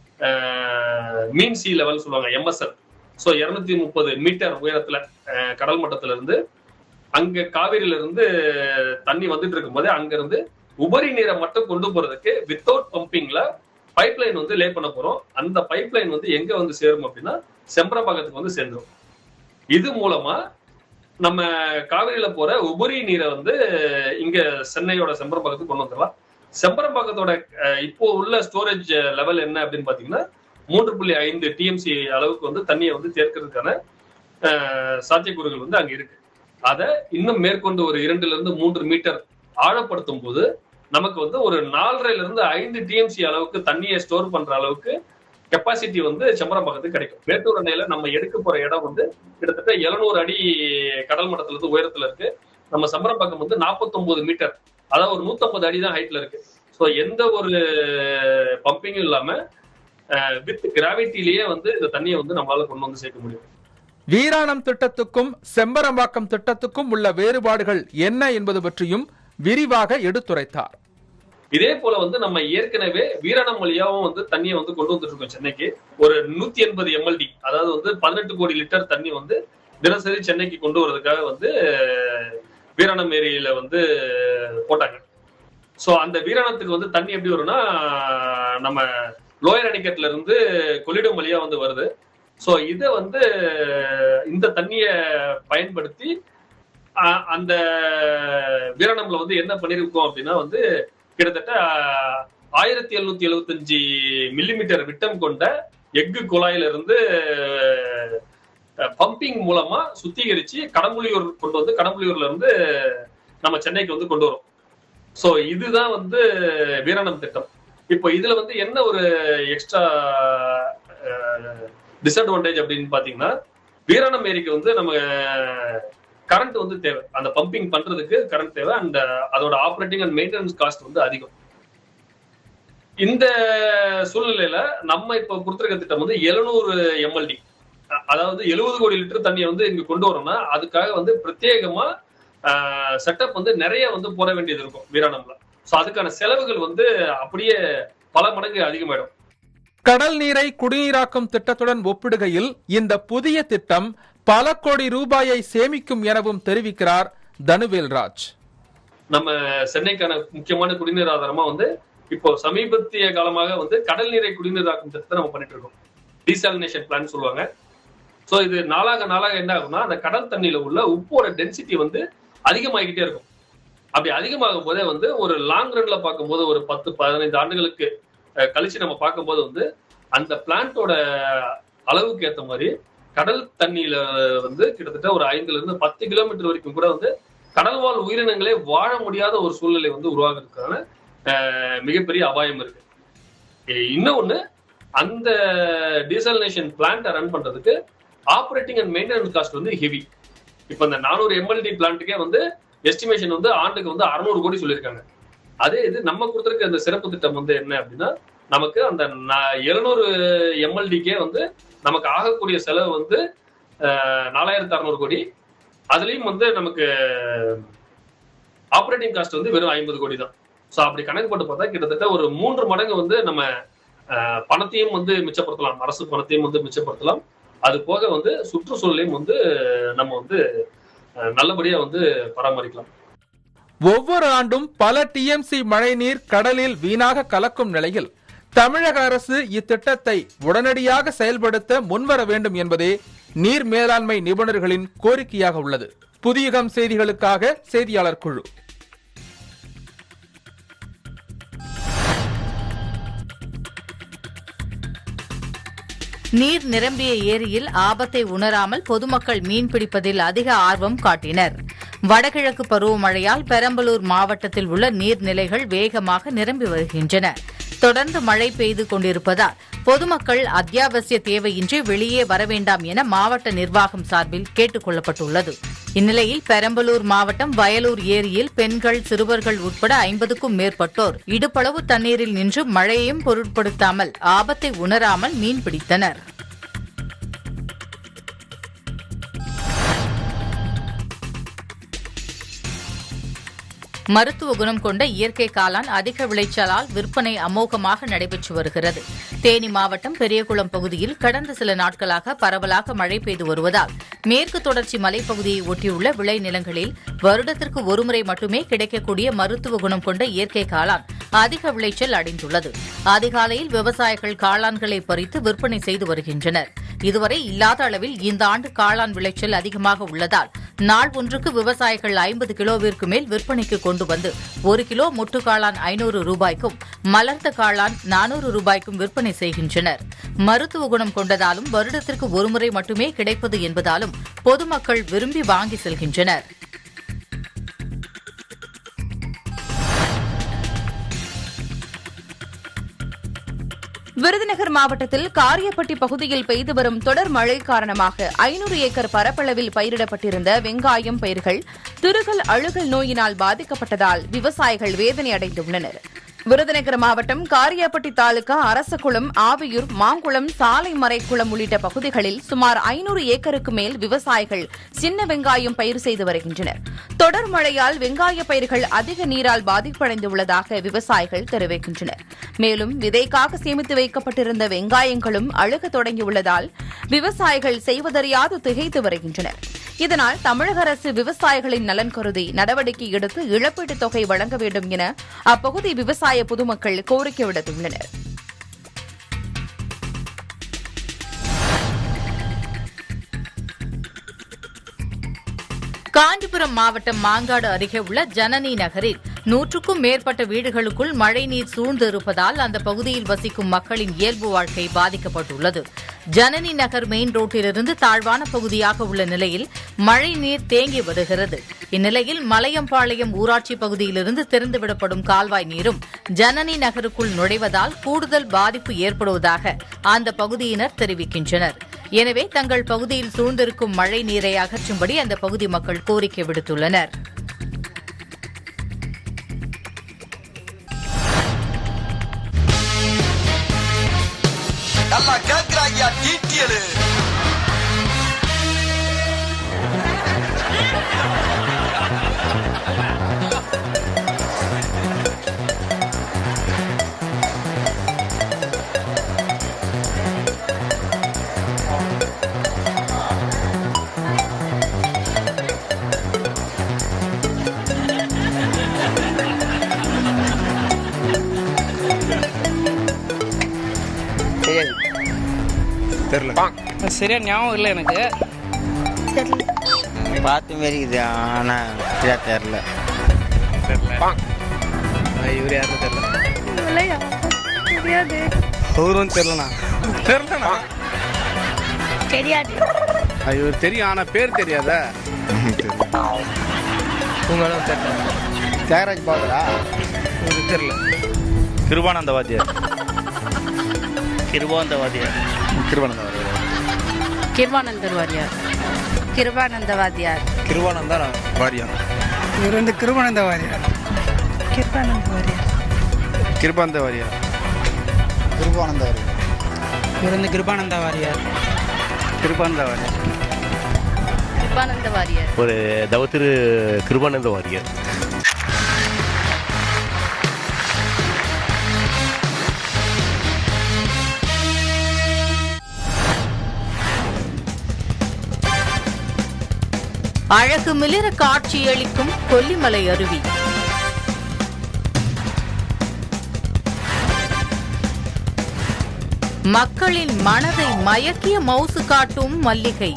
மீன் சி லெவல் சொல்லுவாங்க எம்எஸ்எல் ஸோ இருநூத்தி முப்பது மீட்டர் உயரத்துல அஹ், கடல் மட்டத்துல இருந்து அங்க காவிரியில இருந்து தண்ணி வந்துட்டு இருக்கும்போது அங்க இருந்து உபரி நீரை மட்டும் கொண்டு போறதுக்கு வித்தவுட் பம்பிங்ல பைப் லைன் வந்து லே பண்ண போறோம் அந்த பைப் லைன் வந்து எங்க வந்து சேரும் அப்படின்னா செம்பரம்பாக்கத்துக்கு வந்து சேர்ந்துரும் இது மூலமா நம்ம காவிரியில போற உபரி நீரை வந்து இங்க சென்னையோட செம்பரம்பாக்கத்துக்கு கொண்டு வந்துடலாம் செம்பரம்பாக்கத்தோட அஹ், இப்போ உள்ள ஸ்டோரேஜ் லெவல் என்ன அப்படின்னு பாத்தீங்கன்னா மூன்று புள்ளி ஐந்து டிஎம்சி அளவுக்கு வந்து தண்ணியை வந்து சேர்க்கறதுக்கான அஹ், சாத்தியக்கூறுகள் வந்து அங்க இருக்கு அதை இன்னும் மேற்கொண்டு ஒரு இரண்டுல இருந்து மூன்று மீட்டர் ஆழப்படுத்தும் போது நமக்கு வந்து ஒரு நாலரைல இருந்து ஐந்து டிஎம்சி அளவுக்கு தண்ணியை ஸ்டோர் பண்ற அளவுக்கு கெப்பாசிட்டி வந்து செம்பரம்பாக்கத்துக்கு கிடைக்கும் மேட்டூர் அணையில நம்ம எடுக்க போற இடம் வந்து கிட்டத்தட்ட 700 அடி கடல் மட்டத்துல இருந்து உயரத்துல இருக்கு நம்ம செம்பரம்பாக்கம் வந்து 49 மீட்டர் அதாவது ஒரு 150 அடி தான் ஹைட்ல இருக்கு ஸோ எந்த ஒரு பம்பிங்கும் இல்லாம வித் கிராவிட்டிலேயே வந்து இந்த தண்ணியை வந்து நம்மளால கொண்டு வந்து சேர்க்க முடியும் வீராணம் திட்டத்துக்கும் செம்பரம்பாக்கம் திட்டத்துக்கும் உள்ள வேறுபாடுகள் என்ன என்பது பற்றியும் விரிவாக எடுத்துரைத்தார் இதே போல வந்து நம்ம ஏற்கனவே வீராணம் வழியாவும் வந்து தண்ணியை வந்து கொண்டு வந்துட்டு இருக்கோம் சென்னைக்கு ஒரு நூத்தி எண்பது எம்எல்டி அதாவது வந்து பதினெட்டு கோடி லிட்டர் தண்ணி வந்து தினசரி சென்னைக்கு கொண்டு வரதுக்காக வந்து வீராணம் ஏரியில வந்து போட்டாங்க சோ அந்த வீராணத்துக்கு வந்து தண்ணி எப்படி வரும்னா நம்ம லோயர் அணைக்கட்டுல இருந்து கொள்ளிடம் வழியா வந்து வருது சோ இத வந்து இந்த தண்ணிய பயன்படுத்தி அ- அந்த வீராணம்ல வந்து என்ன பண்ணிருக்கோம் அப்படின்னா வந்து கிட்டத்தட்ட ஆயிரத்தி எழுநூத்தி எழுபத்தஞ்சு மில்லிமீட்டர் விட்டம் கொண்ட எஃகு குழாயில இருந்து பம்பிங் மூலமா சுத்திகரிச்சு கடம்புலியூர் கொண்டு வந்து கடம்புலியூர்ல இருந்து நம்ம சென்னைக்கு வந்து கொண்டு வரோம் சோ இதுதான் வந்து வீராணம் திட்டம் இப்போ இதுல வந்து என்ன ஒரு எக்ஸ்ட்ரா டிஸ்அட்வான்டேஜ் அப்படின்னு பாத்தீங்கன்னா வீராணம் ஏரிக்கு வந்து நம்ம கரண்ட் வந்து தேவை அந்த பம்பிங் பண்றதுக்கு கரண்ட் தேவை அண்ட் அதோட ஆப்ரேட்டிங் அண்ட் மெயின்டெனன்ஸ் காஸ்ட் வந்து அதிகம் இந்த சூழ்நிலையில நம்ம இப்ப கொடுத்துருக்க திட்டம் வந்து 700 எம்எல்டி அதாவது 70 கோடி லிட்டர் தண்ணியை வந்து இங்க கொண்டு வரோம்னா அதுக்காக வந்து பிரத்யேகமா செட்டப் வந்து நிறைய வந்து போட வேண்டியது இருக்கும் வீராணம்ல சோ அதுக்கான செலவுகள் வந்து அப்படியே பல மடங்கு அதிகமாயிடும் கடல் நீரை குடிநீராக்கும் திட்டத்துடன் ஒப்பிடுகையில் இந்த புதிய திட்டம் பல கோடி ரூபாயை சேமிக்கும் எனவும் தெரிவிக்கிறார் தனுவேல்ராஜ் நம்ம சென்னைக்கான முக்கியமான குடிநீர் ஆதாரமா வந்து இப்போ சமீபத்திய காலமாக வந்து கடல் நீரை குடிநீராக்கும் திட்டத்தை நம்ம பண்ணிட்டு இருக்கோம் டீசாலினேஷன் பிளான் சொல்லுவாங்க சோ இது நாளாக நாளாக என்ன ஆகும்னா அந்த கடல் தண்ணியில உள்ள உப்போட டென்சிட்டி வந்து அதிகமாகிக்கிட்டே இருக்கும் அப்படி அதிகமாகும் போதே வந்து ஒரு லாங் ரன்ல பார்க்கும்போது ஒரு பத்து பதினைந்து ஆண்டுகளுக்கு அஹ், கழிச்சு நம்ம பார்க்கும்போது வந்து அந்த பிளான்ட்டோட அளவுக்கு ஏத்த மாதிரி கடல் தண்ணியில வந்து கிட்டத்தட்ட ஒரு ஐந்துல இருந்து பத்து கிலோமீட்டர் வரைக்கும் கூட வந்து கடல்வாழ் உயிரினங்களே வாழ முடியாத ஒரு சூழ்நிலை வந்து உருவாகிறதுக்கான அஹ், மிகப்பெரிய அபாயம் இருக்கு இ- இன்னொன்னு அந்த டீசலினேஷன் பிளான்ட்டை ரன் பண்றதுக்கு ஆப்ரேட்டிங் அண்ட் மெயின்டெனன்ஸ் காஸ்ட் வந்து ஹெவி இப்போ இந்த நானூறு எம்எல்டி பிளான்ட்டுக்கே வந்து எஸ்டிமேஷன் வந்து ஆண்டுக்கு வந்து அறுநூறு கோடி சொல்லியிருக்காங்க அதே இது நம்ம கொடுத்துருக்க இந்த சிறப்பு திட்டம் வந்து என்ன அப்படின்னா நமக்கு அந்த எழுநூறு எம்எல்டிக்கே வந்து நமக்கு ஆகக்கூடிய செலவு வந்து நாலாயிரத்தி அறுநூறு கோடி அதுலயும் வந்து நமக்கு ஆப்ரேட்டிங் காஸ்ட் வந்து வெறும் ஐம்பது கோடி தான் ஸோ அப்படி கணக்கு போட்டு பார்த்தா கிட்டத்தட்ட ஒரு மூன்று மடங்கு வந்து நம்ம அஹ், பணத்தையும் வந்து மிச்சப்படுத்தலாம் அரசு பணத்தையும் வந்து மிச்சப்படுத்தலாம் அது போக வந்து சுற்றுச்சூழலையும் வந்து நம்ம வந்து அஹ், நல்லபடியா வந்து பராமரிக்கலாம் ஒவ்வொரு ஆண்டும் பல டிஎம்சி மழைநீர் கடலில் வீணாக கலக்கும் நிலையில் தமிழக அரசு இத்திட்டத்தை உடனடியாக செயல்படுத்த முன்வர வேண்டும் என்பதே நீர் மேலாண்மை நிபுணர்களின் கோரிக்கையாக உள்ளது புதியகம் செய்திகளுக்காக செய்தியாளர் குழு நீர் நிரம்பிய ஏரியில் ஆபத்தை உணராமல் பொதுமக்கள் மீன்பிடிப்பதில் அதிக ஆர்வம் காட்டினர் வடகிழக்கு பருவமழையால் பெரம்பலூர் மாவட்டத்தில் உள்ள நீர்நிலைகள் வேகமாக நிரம்பி வருகின்றன தொடர்ந்து மழை பெய்து கொண்டிருப்பதால் பொதுமக்கள் அத்தியாவசிய தேவையின்றி வெளியே வர வேண்டாம் என மாவட்ட நிர்வாகம் சார்பில் கேட்டுக் கொள்ளப்பட்டுள்ளது இந்நிலையில் பெரம்பலூர் மாவட்டம் வயலூர் ஏரியில் பெண்கள் சிறுவர்கள் உட்பட ஐம்பதுக்கும் மேற்பட்டோர் இடுப்பளவு தண்ணீரில் நின்று மழையையும் பொருட்படுத்தாமல் ஆபத்தை உணராமல் மீன்பிடித்தனர் மருத்துவ குணம் கொண்ட இயற்கை காளான் அதிக விளைச்சலால் விற்பனை அமோகமாக நடைபெற்று வருகிறது தேனி மாவட்டம் பெரியகுளம் பகுதியில் கடந்த சில நாட்களாக பரவலாக மழை பெய்து வருவதால் மேற்கு தொடர்ச்சி மலைப்பகுதியை ஒட்டியுள்ள விளைநிலங்களில் வருடத்திற்கு ஒருமுறை மட்டுமே கிடைக்கக்கூடிய மருத்துவ குணம் கொண்ட இயற்கை காளான் அதிக விளைச்சல் அடைந்துள்ளது அதிகாலையில் விவசாயிகள் காளான்களை பறித்து விற்பனை செய்து வருகின்றனர் இதுவரை இல்லாத அளவில் இந்த ஆண்டு காளான் விளைச்சல் அதிகமாக உள்ளதால் நாள் ஒன்றுக்கு விவசாயிகள் ஐம்பது கிலோவிற்கு மேல் விற்பனைக்கு கொண்டு வந்து ஒரு கிலோ முட்டு காளான் ஐநூறு ரூபாய்க்கும் மலர்ந்த காளான் நானூறு ரூபாய்க்கும் விற்பனை செய்கின்றனர் மருத்துவ குணம் கொண்டதாலும் வருடத்திற்கு ஒருமுறை மட்டுமே கிடைப்பது என்பதாலும் பொதுமக்கள் விரும்பி வாங்கி செல்கின்றனர் விருதுநகர் மாவட்டத்தில் காரியப்பட்டி பகுதியில் பெய்து வரும் தொடர் மழை காரணமாக ஐநூறு ஏக்கர் பரப்பளவில் பயிரிடப்பட்டிருந்த வெங்காயம் பயிர்கள் திருகல் அழுகல் நோயினால் பாதிக்கப்பட்டதால் விவசாயிகள் வேதனை அடைந்துள்ளனர் விருதுநகர் மாவட்டம் காரியாப்பட்டி தாலுகா அரசகுளம் ஆவியூர் மாங்குளம் சாலை மறைக்குளம் உள்ளிட்ட பகுதிகளில் சுமார் ஐநூறு ஏக்கருக்கு மேல் விவசாயிகள் சின்ன வெங்காயம் பயிர் செய்து வருகின்றனர் தொடர் மழையால் வெங்காய பயிர்கள் அதிக நீரால் பாதிப்படைந்துள்ளதாக விவசாயிகள் தெரிவிக்கின்றனர் மேலும் விதைக்காக சேமித்து வைக்கப்பட்டிருந்த வெங்காயங்களும் அழுக தொடங்கியுள்ளதால் விவசாயிகள் செய்வதறியாது திகைத்து வருகின்றனர் இதனால் தமிழக அரசு விவசாயிகளின் நலன் கருதி நடவடிக்கை எடுத்து இழப்பீட்டுத் தொகை வழங்க வேண்டும் என அப்பகுதி விவசாய பொதுமக்கள் கோரிக்கை விடுத்துள்ளனர் காஞ்சிபுரம் மாவட்டம் மாங்காடு அருகே உள்ள ஜனனி நகரில் நூற்றுக்கும் மேற்பட்ட வீடுகளுக்குள் மழைநீர் சூழ்ந்து இருப்பதால் அந்த பகுதியில் வசிக்கும் மக்களின் இயல்பு வாழ்க்கை பாதிக்கப்பட்டுள்ளது ஜனனி நகர் மெயின் ரோட்டிலிருந்து தாழ்வான பகுதியாக உள்ள நிலையில் மழைநீர் தேங்கி வருகிறது இந்நிலையில் மலையம்பாளையம் ஊராட்சி பகுதியிலிருந்து திறந்துவிடப்படும் கால்வாய் நீரும் ஜனனி நகருக்குள் நுழைவதால் கூடுதல் பாதிப்பு ஏற்படுவதாக அந்த பகுதியினர் தெரிவிக்கின்றனர் எனவே தங்கள் பகுதியில் சூழ்ந்திருக்கும் மழை நீரை அகற்றும்படி அந்த பகுதி மக்கள் கோரிக்கை விடுத்துள்ளனர் நல்லா கேக்குறாங்க டீட்டியலு சரியா ஞாபகம் இல்லை எனக்கு பார்த்த மாரி இது ஆனால் சரியா தெரில இவர் யாருன்னு தெரியல அவரும் தெரியலண்ணா தெரியலண்ணா தெரியாது இவர் தெரியும் ஆனா பேர் தெரியாதா உங்களும் தெரியல தியாகராஜ் பாபுரா இவருக்கு தெரியல கிருபானந்த வாத்தியார் கிருபானந்த வாத்தியார் கிருபானந்த வாத்தியார் கிருபானந்தர் வாரியார் கிருபானந்த வாத்தியார் கிருபானந்தா வாரியார் இவர் வந்து கிருபானந்த வாரியார் கிருபானந்த வாரியார் கிருபானந்த வாரியார் குருபானந்தவர் இவர் வந்து கிருபானந்த வாரியார் கிருபானந்த வாரியார் கிருபானந்த வாரியார் ஒரு தவத்திரு கிருபானந்த வாரியார் அழகு மிளிர காட்சியளிக்கும் கொல்லிமலை அருவி மக்களின் மனதை மயக்கிய மவுசு காட்டும் மல்லிகை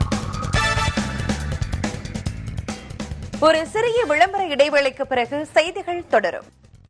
ஒரு சிறிய விளம்பர இடைவேளைக்கு பிறகு செய்திகள் தொடரும்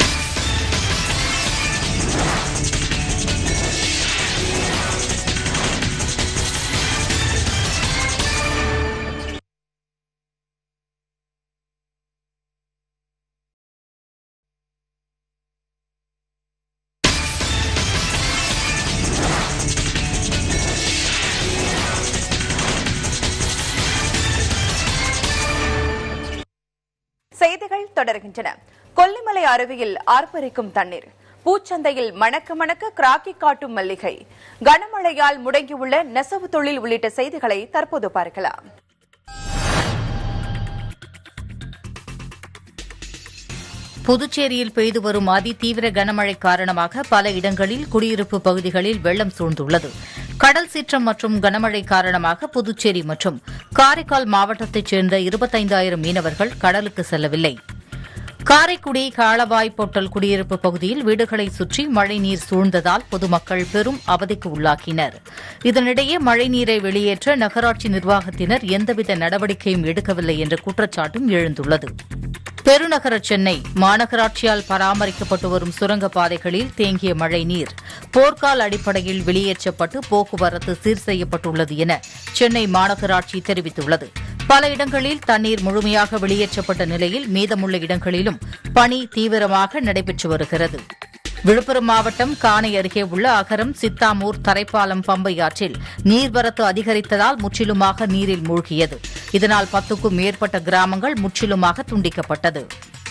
செய்திகள் தொடர்கின்றன கொல்லிமலை அருவியில் ஆர்ப்பரிக்கும் தண்ணீர் பூச்சந்தையில் மணக்க மணக்க கிராக்கி காட்டும் மல்லிகை கனமழையால் முடங்கியுள்ள நெசவு தொழில் உள்ளிட்ட செய்திகளை தற்போது பார்க்கலாம் புதுச்சேரியில் பெய்து வரும் அதிதீவிர கனமழை காரணமாக பல இடங்களில் குடியிருப்பு பகுதிகளில் வெள்ளம் சூழ்ந்துள்ளது கடல் சீற்றம் மற்றும் கனமழை காரணமாக புதுச்சேரி மற்றும் காரைக்கால் மாவட்டத்தைச் சேர்ந்த இருபத்தைந்தாயிரம் மீனவர்கள் கடலுக்கு செல்லவில்லை காரைக்குடி காளவாய் பொட்டல் குடியிருப்பு பகுதியில் வீடுகளை சுற்றி மழைநீர் சூழ்ந்ததால் பொதுமக்கள் பெரும் அவதிக்கு உள்ளாக்கினர் இதனிடையே மழைநீரை வெளியேற்ற நகராட்சி நிர்வாகத்தினர் எந்தவித நடவடிக்கையும் எடுக்கவில்லை என்ற குற்றச்சாட்டும் எழுந்துள்ளது பெருநகர சென்னை மாநகராட்சியால் பராமரிக்கப்பட்டு வரும் சுரங்கப் பாதைகளில் தேங்கிய மழைநீர் போர்க்கால அடிப்படையில் வெளியேற்றப்பட்டு போக்குவரத்து சீர் செய்யப்பட்டுள்ளது என சென்னை மாநகராட்சி தெரிவித்துள்ளது பல இடங்களில் தண்ணீர் முழுமையாக வெளியேற்றப்பட்ட நிலையில் மீதமுள்ள இடங்களிலும் பணி தீவிரமாக நடைபெற்று வருகிறது விழுப்புரம் மாவட்டம் காணை அருகே உள்ள அகரம் சித்தாமூர் தரைப்பாலம் பம்பை ஆற்றில் நீர்வரத்து அதிகரித்ததால் முற்றிலுமாக நீரில் மூழ்கியது இதனால் பத்துக்கும் மேற்பட்ட கிராமங்கள் முற்றிலுமாக துண்டிக்கப்பட்டது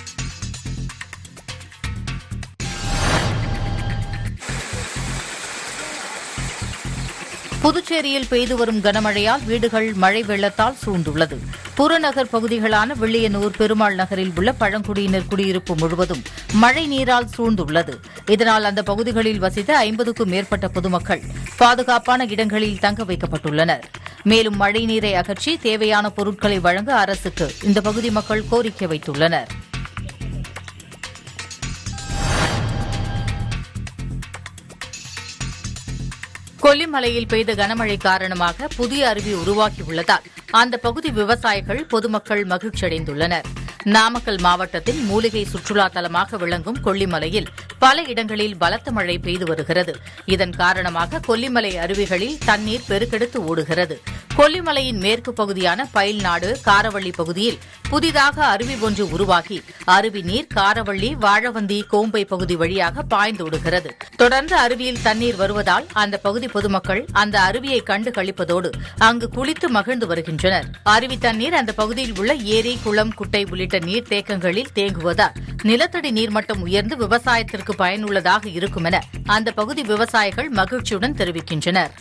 புதுச்சேரியில் பெய்து வரும் கனமழையால் வீடுகள் மழை வெள்ளத்தால் சூழ்ந்துள்ளது புறநகர் பகுதிகளான வெள்ளியனூர் பெருமாள் நகரில் உள்ள பழங்குடியினர் குடியிருப்பு முழுவதும் மழை நீரால் சூழ்ந்துள்ளது இதனால் அந்த பகுதிகளில் வசித்த ஐம்பதுக்கும் மேற்பட்ட பொதுமக்கள் பாதுகாப்பான இடங்களில் தங்க வைக்கப்பட்டுள்ளனர் மேலும் மழைநீரை அகற்றி தேவையான பொருட்களை வழங்க அரசுக்கு இந்த பகுதி மக்கள் கோரிக்கை வைத்துள்ளனா் கொல்லிமலையில் பெய்த கனமழை காரணமாக புதிய அருவி உருவாகியுள்ளதால் அந்த பகுதி விவசாயிகள் பொதுமக்கள் மகிழ்ச்சியடைந்துள்ளனர் நாமக்கல் மாவட்டத்தின் மூலிகை சுற்றுலா தலமாக விளங்கும் கொல்லிமலையில் பல இடங்களில் பலத்த மழை பெய்து வருகிறது இதன் காரணமாக கொல்லிமலை அருவிகளில் தண்ணீர் பெருக்கெடுத்து ஓடுகிறது கொல்லிமலையின் மேற்கு பகுதியான பயில்நாடு காரவள்ளி பகுதியில் புதிதாக அருவி ஒன்று உருவாகி அருவி நீர் காரவள்ளி வாழவந்தி கோம்பை பகுதி வழியாக பாய்ந்தோடுகிறது தொடர்ந்து அருவியில் தண்ணீர் வருவதால் அந்த பகுதி பொதுமக்கள் அந்த அருவியை கண்டு கழிப்பதோடு அங்கு குளித்து மகிழ்ந்து வருகின்றனர் அருவி தண்ணீர் அந்த பகுதியில் உள்ள ஏரி குளம் குட்டை உள்ளிட்ட நீர்த்தேக்கங்களில் தேங்குவதால் நிலத்தடி நீர்மட்டம் உயர்ந்து விவசாயத்திற்கு பயனுள்ளதாக இருக்கும் என அந்த பகுதி விவசாயிகள் மகிழ்ச்சியுடன் தெரிவிக்கின்றனர்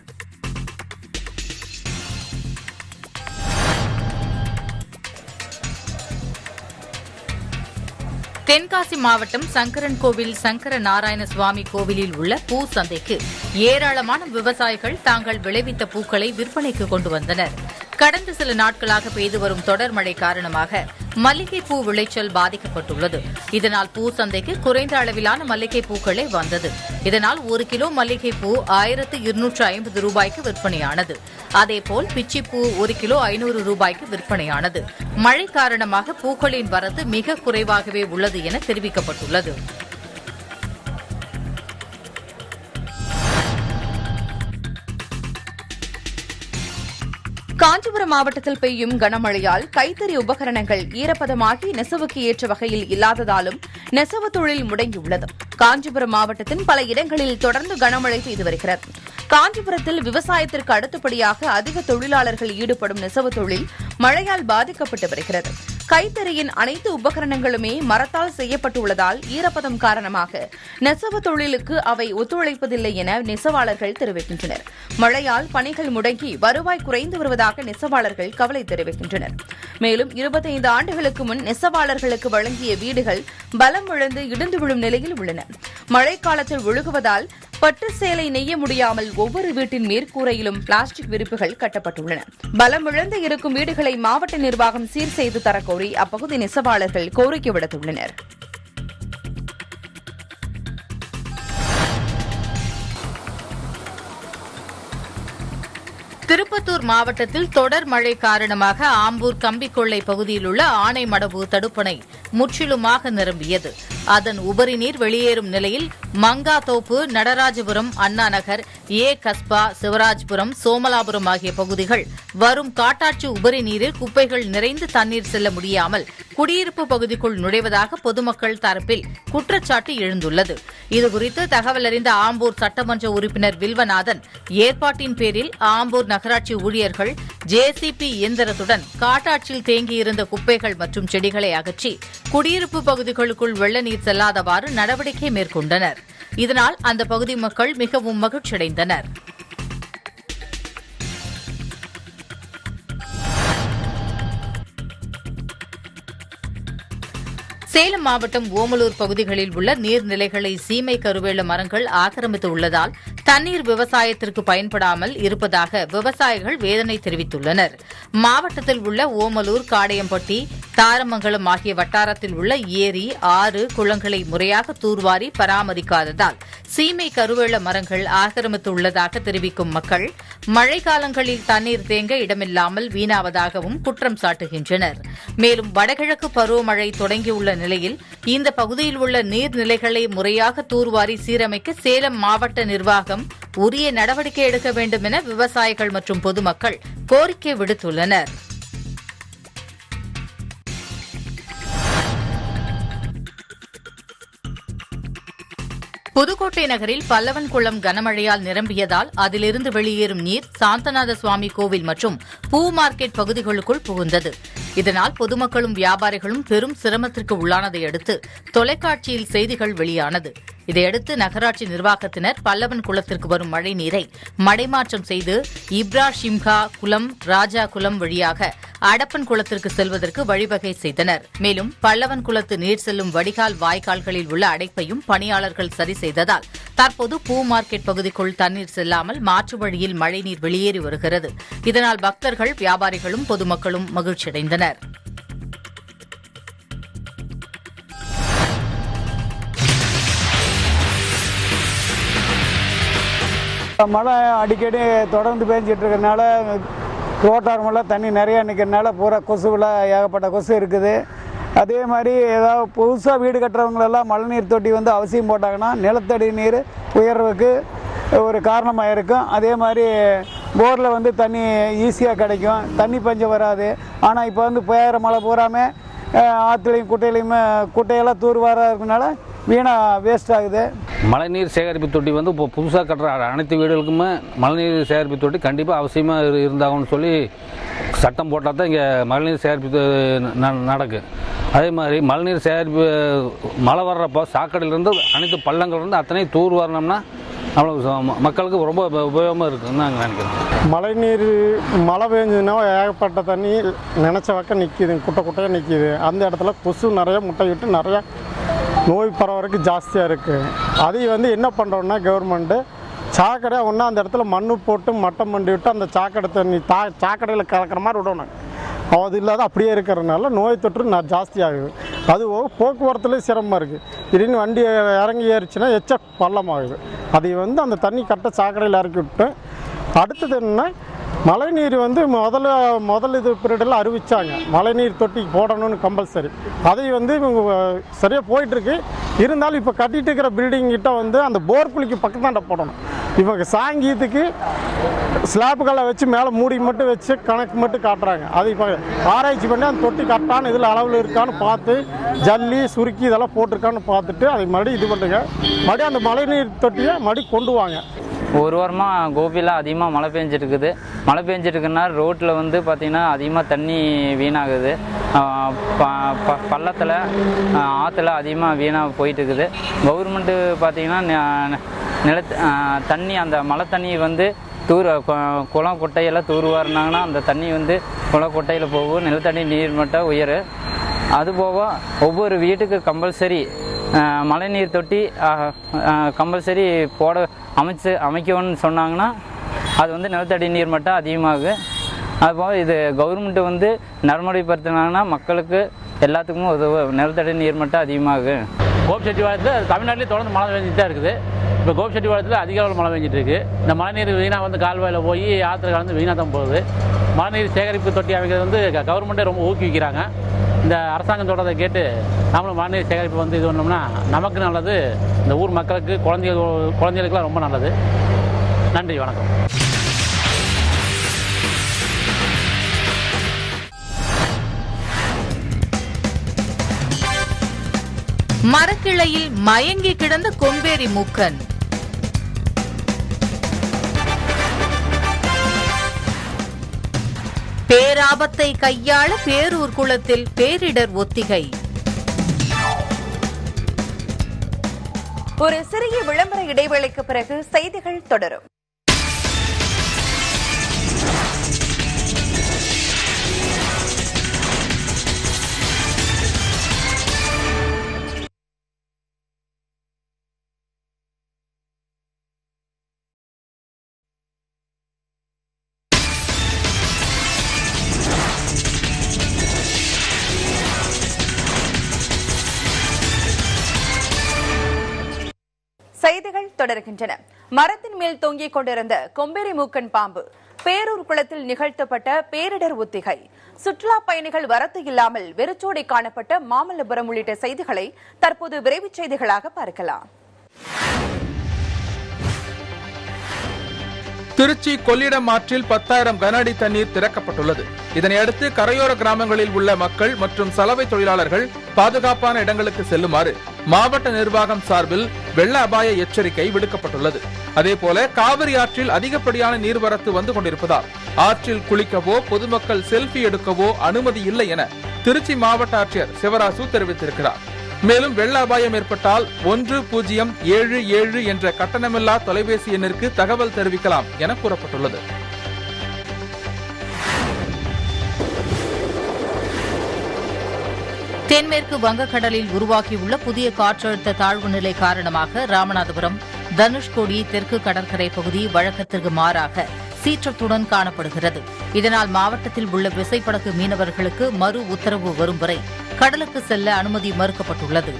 தென்காசி மாவட்டம் சங்கரன் கோவில் சங்கர நாராயண சுவாமி கோவிலில் உள்ள பூ சந்தைக்கு ஏராளமான விவசாயிகள் தாங்கள் விளைவித்த பூக்களை விற்பனைக்கு கொண்டு வந்தனர் கடந்த சில நாட்களாக பெய்து வரும் தொடர் மழை காரணமாக மல்லிகை பூ விளைச்சல் பாதிக்கப்பட்டுள்ளது இதனால் பூ சந்தைக்கு குறைந்த அளவிலான மல்லிகை பூக்களே வந்தது இதனால் ஒரு கிலோ மல்லிகை பூ ஆயிரத்து இருநூற்று ஐம்பது ரூபாய்க்கு விற்பனையானது அதேபோல் பிச்சிப்பூ ஒரு கிலோ ஐநூறு ரூபாய்க்கு விற்பனையானது மழை காரணமாக பூக்களின் வரத்து மிக குறைவாகவே உள்ளது என தெரிவிக்கப்பட்டுள்ளது காஞ்சிபுரம் மாவட்டத்தில் பெய்யும் கனமழையால் கைத்தறி உபகரணங்கள் ஈரப்பதமாகி நெசவுக்கு ஏற்ற வகையில் இல்லாததாலும் நெசவு தொழில் முடங்கியுள்ளது காஞ்சிபுரம் மாவட்டத்தின் பல இடங்களில் தொடர்ந்து கனமழை பெய்து வருகிறது காஞ்சிபுரத்தில் விவசாயத்திற்கு அடுத்தபடியாக அதிக தொழிலாளர்கள் ஈடுபடும் நெசவு தொழில் மழையால் பாதிக்கப்பட்டு வருகிறது கைத்தறியின் அனைத்து உபகரணங்களுமே மரத்தால் செய்யப்பட்டுள்ளதால் ஈரப்பதம் காரணமாக நெசவு தொழிலுக்கு அவை ஒத்துழைப்பதில்லை என நெசவாளர்கள் தெரிவிக்கின்றனர் மழையால் பணிகள் முடங்கி வருவாய் குறைந்து வருவதாக நெசவாளர்கள் கவலை தெரிவிக்கின்றனர் மேலும் இருபத்தைந்து ஆண்டுகளுக்கு முன் நெசவாளர்களுக்கு வழங்கிய வீடுகள் பலம் இழந்து இடிந்து விழும் நிலையில் உள்ளன மழைக்காலத்தில் ஒழுகுவதால் பட்டு சேலை நெய்ய முடியாமல் ஒவ்வொரு வீட்டின் மேற்கூரையிலும் பிளாஸ்டிக் விரிப்புகள் கட்டப்பட்டுள்ளன பலம் இழந்து இருக்கும் வீடுகளை மாவட்ட நிர்வாகம் சீர் செய்து தரக்கோரி அப்பகுதி நெசவாளர்கள் கோரிக்கை விடுத்துள்ளனர் திருப்பத்தூர் மாவட்டத்தில் தொடர் மழை காரணமாக ஆம்பூர் கம்பிக்கொள்ளை பகுதியில் உள்ள ஆனைமடவு தடுப்பணை முற்றிலுமாக நிரம்பியது அதன் உபரி நீர் வெளியேறும் நிலையில் மங்காத்தோப்பு நடராஜபுரம் அண்ணா நகர் ஏ கஸ்பா சிவராஜ்புரம் சோமலாபுரம் ஆகிய பகுதிகள் வரும் காட்டாற்று உபரி நீரில் குப்பைகள் நிறைந்து தண்ணீர் செல்ல முடியாமல் குடியிருப்பு பகுதிக்குள் நுழைவதாக பொதுமக்கள் தரப்பில் குற்றச்சாட்டு எழுந்துள்ளது இதுகுறித்து தகவல் அறிந்த ஆம்பூர் சட்டமன்ற உறுப்பினர் வில்வநாதன் ஏற்பாட்டின் பேரில் ஆம்பூர் நகராட்சி ஊழியர்கள் ஜேசிபி இயந்திரத்துடன் காட்டாற்றில் தேங்கியிருந்த குப்பைகள் மற்றும் செடிகளை அகற்றி குடியிருப்பு பகுதிகளுக்குள் வெள்ள நீர் செல்லாதவாறு நடவடிக்கை மேற்கொண்டனர் இதனால் அந்த பகுதி மக்கள் மிகவும் மகிழ்ச்சியடைந்தனர் சேலம் மாவட்டம் ஓமலூர் பகுதிகளில் உள்ள நீர்நிலைகளை சீமை கருவேல மரங்கள் ஆக்கிரமித்து உள்ளதால் தண்ணீர் விவசாயத்திற்கு பயன்படாமல் இருப்பதாக விவசாயிகள் வேதனை தெரிவித்துள்ளனர் மாவட்டத்தில் உள்ள ஓமலூர் காடையம்பட்டி தாரமங்கலம் ஆகிய வட்டாரத்தில் உள்ள ஏரி ஆறு குளங்களை முறையாக தூர்வாரி பராமரிக்காததால் சீமை கருவேல மரங்கள் ஆக்கிரமித்துள்ளதாக தெரிவிக்கும் மக்கள் மழைக்காலங்களில் தண்ணீர் தேங்க இடமில்லாமல் வீணாவதாகவும் குற்றம் சாட்டுகின்றனர் மேலும் வடகிழக்கு பருவமழை தொடங்கியுள்ள நிலையில் இந்த பகுதியில் உள்ள நீர்நிலைகளை முறையாக தூர்வாரி சீரமைக்க சேலம் மாவட்ட நிர்வாகம் உரிய நடவடிக்கை எடுக்க வேண்டும் என விவசாயிகள் மற்றும் பொதுமக்கள் கோரிக்கை விடுத்துள்ளனர் புதுக்கோட்டை நகரில் பல்லவன் குளம் கனமழையால் நிரம்பியதால் அதிலிருந்து வெளியேறும் நீர் சாந்தநாத சுவாமி கோவில் மற்றும் பூ மார்க்கெட் பகுதிகளுக்குள் புகுந்தது இதனால் பொதுமக்களும் வியாபாரிகளும் பெரும் சிரமத்திற்கு உள்ளானதை அடுத்து தொலைக்காட்சியில் செய்திகள் வெளியானது இதையடுத்து நகராட்சி நிர்வாகத்தினர் பல்லவன் குளத்திற்கு வரும் மழை நீரை மடைமாற்றம் செய்து இப்ராஹிம்கா குளம் ராஜா குளம் வழியாக அடப்பன் குளத்திற்கு செல்வதற்கு வழிவகை செய்தனர் மேலும் பல்லவன் குளத்து நீர் செல்லும் வடிகால் வாய்க்கால்களில் உள்ள அடைப்பையும் பணியாளர்கள் சரி செய்ததால் தற்போது பூ மார்க்கெட் பகுதிக்குள் தண்ணீர் செல்லாமல் மாற்று வழியில் மழைநீர் வெளியேறி வருகிறது இதனால் பக்தர்கள் வியாபாரிகளும் பொதுமக்களும் மகிழ்ச்சியடைந்தனர் மழை அடிக்கடி தொடர்ந்து பேஞ்சிட்டு இருக்கிறனால ரோட்டார் மழை தண்ணி நிறையா நிற்கிறனால பூரா கொசுவில் ஏகப்பட்ட கொசு இருக்குது அதே மாதிரி ஏதாவது புதுசாக வீடு கட்டுறவங்களெல்லாம் மழைநீர் தொட்டி வந்து அவசியம் போட்டாங்கன்னா நிலத்தடி நீர் உயர்வுக்கு ஒரு காரணமாக இருக்கும் அதே மாதிரி போரில் வந்து தண்ணி ஈஸியாக கிடைக்கும் தண்ணி பஞ்சம் வராது ஆனால் இப்போ வந்து பெய்கிற மழை பூராமே அஹ், ஆற்றுலையும் குட்டையிலையுமே குட்டையெல்லாம் தூர் வரதுனால வீணாக வேஸ்ட் ஆகுது மழைநீர் சேகரிப்பு தொட்டி வந்து இப்போ புதுசாக கட்டுற அனைத்து வீடுகளுக்குமே மழைநீர் சேகரிப்பு தொட்டி கண்டிப்பாக அவசியமாக இரு- இருந்தாகணும்னு சொல்லி சட்டம் போட்டால் தான் இங்கே மழைநீர் சேகரிப்பு தொ- ந- நடக்கும் அதே மாதிரி மழைநீர் சேகரிப்பு மழை வர்றப்போ சாக்கடையிலேருந்து அனைத்து பள்ளங்கள்லேருந்து அத்தனை தூர் வரணும்னா நம்மளுக்கு ச- மக்களுக்கு ரொம்ப உப- உபயோகமாக இருக்குன்னு நாங்கள் நினைக்கிறோம் மழைநீர் மழை பெஞ்சதுன்னா ஏகப்பட்ட தண்ணி நினச்ச பக்கம் நிற்கிது குட்டை குட்டையாக நிற்கிது அந்த இடத்துல கொசு நிறைய முட்டையிட்டு நிறைய நோய் பரவறதுக்கு ஜாஸ்தியாக இருக்குது அதை வந்து என்ன பண்ணுறோன்னா கவர்மெண்ட்டு சாக்கடையாக ஒன்றா அந்த இடத்துல மண் போட்டு மட்டம் பண்ணி விட்டு அந்த சாக்கடை தண்ணி தா சாக்கடையில் கலக்கிற மாதிரி விடணும் அது இல்லாத அப்படியே இருக்கிறதுனால நோய் தொற்று நான் ஜாஸ்தி ஆகுது அது போக போக்குவரத்துலேயும் சிரமமாக இருக்குது திடீர்னு வண்டி இறங்கி ஏறிச்சுன்னா எச்ச பள்ளமாகுது அதை வந்து அந்த தண்ணி கரெக்டாக சாக்கடையில் இறக்கி விட்டு அடுத்தது என்னன்னா மழைநீர் வந்து முதல்ல முதல் இது பீரியடில் அறிவிச்சாங்க மழைநீர் தொட்டி போடணும்னு கம்பல்சரி அதை வந்து இவங்க சரியாக போயிட்டுருக்கு இருந்தாலும் இப்போ கட்டிட்டு இருக்கிற பில்டிங் கிட்ட வந்து அந்த போர் குழிக்கு பக்கத்தாண்ட போடணும் இவங்க சாங்கியத்துக்கு ஸ்லாப்புகளை வச்சு மேலே மூடி மட்டும் வச்சு கணக்கு மட்டும் காட்டுறாங்க அது இப்போ ஆராய்ச்சி பண்ணி அந்த தொட்டி கரெக்டான இதில் அளவில் இருக்கான்னு பார்த்து ஜல்லி சுருக்கி இதெல்லாம் போட்டிருக்கான்னு பார்த்துட்டு அதை மறுபடியும் இது பண்ணுங்க மறுபடியும் அந்த மழைநீர் தொட்டியை மறுபடியும் கொண்டு வாங்க ஒரு வாரமாக கோபியில் அதிகமாக மழை பெஞ்சிட்டு இருக்குது மழை பெஞ்சிட்டு இருக்குன்னா ரோட்டில் வந்து பார்த்திங்கன்னா அதிகமாக தண்ணி வீணாகுது ஆஹ் ப- ப- பள்ளத்தில் ஆஹ் ஆற்றுல அதிகமாக வீணாக போயிட்டு இருக்குது கவர்மெண்ட்டு பார்த்திங்கன்னா ந- நிலத்து ஆஹ் தண்ணி அந்த மழை தண்ணி வந்து தூர் கு- குளம் குட்டையெல்லாம் தூர் வரனாங்கன்னா அந்த தண்ணி வந்து குளம் குட்டையில் போகும் நிலத்தடி நீர் மட்டம் உயரு அதுபோக ஒவ்வொரு வீட்டுக்கு கம்பல்சரி மழைநீர் தொட்டி கம்பல்சரி போட அமைச்சு அமைக்கணும்னு சொன்னாங்கன்னா அது வந்து நிலத்தடி நீர் மட்டம் அதிகமாகும் அதுபோக இது கவர்மெண்ட்டு வந்து நடைமுறைப்படுத்தினாங்கன்னா மக்களுக்கு எல்லாத்துக்குமே உதவு நிலத்தடி நீர் மட்டம் அதிகமாகும் கோபி செட்டிவாளத்தில் தமிழ்நாட்டிலே தொடர்ந்து மழை பெஞ்சிட்டு தான் இருக்குது இப்போ கோபி செட்டிவாளத்தில் அதிக அளவில் மழை பெஞ்சிட்டு இருக்கு இந்த மழைநீர் வீணாக வந்து கால்வாயில் போய் ஆற்றுல கலந்து வீணாக தான் போகுது மழைநீர் சேகரிப்பு தொட்டி அமைக்கிறது வந்து க- கவர்மெண்ட்டே ரொம்ப ஊக்குவிக்கிறாங்க இந்த அரசாங்கம் சொல்கிறதை கேட்டு நம்மளும் மழைநீர் சேகரிப்பு வந்து இது பண்ணோம்னா நமக்கு நல்லது இந்த ஊர் மக்களுக்கு குழந்தைகள் குழந்தைகளுக்குலாம் ரொம்ப நல்லது நன்றி வணக்கம் மரக்கிளையில் மயங்கி கிடந்த கொம்பேரி மூக்கன் பேராபத்தை கையாள பேரூர் குளத்தில் பேரிடர் ஒத்திகை ஒரு சிறிய விளம்பர இடைவேளைக்கு பிறகு செய்திகள் தொடரும் செய்திகள் தொடர்கின்றன மரத்தின் மேல் தொங்கிக் கொண்டிருந்த கொம்பேரி மூக்கன் பாம்பு பேரூர் குளத்தில் நிகழ்த்தப்பட்ட பேரிடர் ஒத்திகை சுற்றுலா பயணிகள் வரத்து இல்லாமல் வெறிச்சோடி காணப்பட்ட மாமல்லபுரம் உள்ளிட்ட செய்திகளை தற்போது விரைவுச் செய்திகளாக பார்க்கலாம் திருச்சி கொள்ளிடம் ஆற்றில் பத்தாயிரம் கன அடி தண்ணீர் திறக்கப்பட்டுள்ளது இதனையடுத்து கரையோர கிராமங்களில் உள்ள மக்கள் மற்றும் சலவை தொழிலாளர்கள் பாதுகாப்பான இடங்களுக்கு செல்லுமாறு மாவட்ட நிர்வாகம் சார்பில் வெள்ள அபாய எச்சரிக்கை விடுக்கப்பட்டுள்ளது அதேபோல காவிரி ஆற்றில் அதிகப்படியான நீர்வரத்து வந்து கொண்டிருப்பதால் ஆற்றில் குளிக்கவோ பொதுமக்கள் செல்ஃபி எடுக்கவோ அனுமதி இல்லை என திருச்சி மாவட்ட ஆட்சியர் சிவராசு தெரிவித்திருக்கிறார் மேலும் வெள்ள அபாயம் ஏற்பட்டால் ஒன்று பூஜ்ஜியம் ஏழு ஏழு என்ற கட்டணமில்லா தொலைபேசி எண்ணிற்கு தகவல் தெரிவிக்கலாம் என கூறப்பட்டுள்ளது தென்மேற்கு வங்கக்கடலில் உருவாகியுள்ள புதிய காற்றழுத்த தாழ்வு நிலை காரணமாக ராமநாதபுரம் தனுஷ்கோடி தெற்கு கடற்கரை பகுதி வழக்கத்திற்கு மாறாக சீற்றத்துடன் காணப்படுகிறது இதனால் மாவட்டத்தில் உள்ள விசைப்படகு மீனவர்களுக்கு மறு உத்தரவு வரும் வரை கடலுக்கு செல்ல அனுமதி மறுக்கப்பட்டுள்ளது